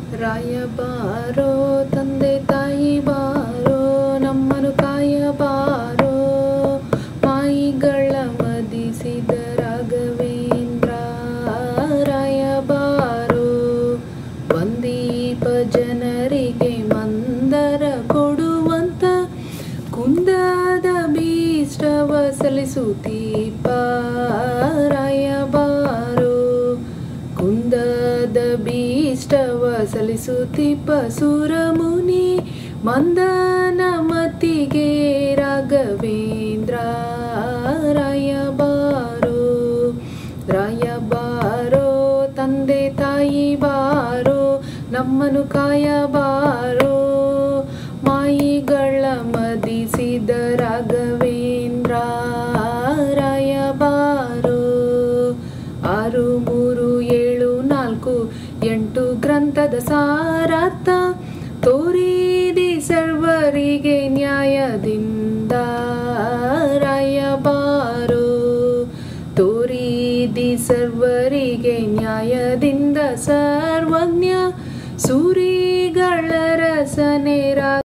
ರಾಯಬಾರೋ ತಂದೆ ತಾಯಿ ಬಾರೋ ನಮ್ಮನು ಕಾಯಬಾರೋ ಮಾಯಿಗಳ ಮದಿಸಿದ ರಾಘವೇಂದ್ರ ರಾಯಬಾರೋ ಬಂದೀಪ ಜನರಿಗೆ ಮಂದರ ಕೊಡುವಂತ ಕುಂದದ ಬೀಷ್ಟವ ಸಲಿಸುತ್ತೀಪ ರಾಯಬಾರೋ ಕುಂದದ ಬೀಷ್ಟವ ಸಲಿಸುತ್ತೀಪ ಸುರಮುನಿ ಮಂದನ ಮತಿಗೆ ರಾಘವೇಂದ್ರ ರಾಯಬಾರೋ ರಾಯಬಾರೋ ತಂದೆ ತಾಯಿ ಬಾರೋ ನಮ್ಮನು ಕಾಯಬಾರೋ ಮಾಯಿಗಳ ಮದಿಸಿದ ರಾಘವೇಂದ್ರ ರಾಯಬಾರೋ ಆರು ಮೂರು ಏಳು ನಾಲ್ಕು ಎಂಟು ಗ್ರಂಥದ ಸಾರಾರ್ಥ ತೋರಿದಿ ಸರ್ವರಿಗೆ ನ್ಯಾಯದಿಂದ ರಾಯಬಾರೋ ತೋರಿದಿ ಸರ್ವರಿಗೆ ನ್ಯಾಯದಿಂದ ಸರ್ವಜ್ಞ ಸೂರಿಗಳ ರಸನೆ ರಾ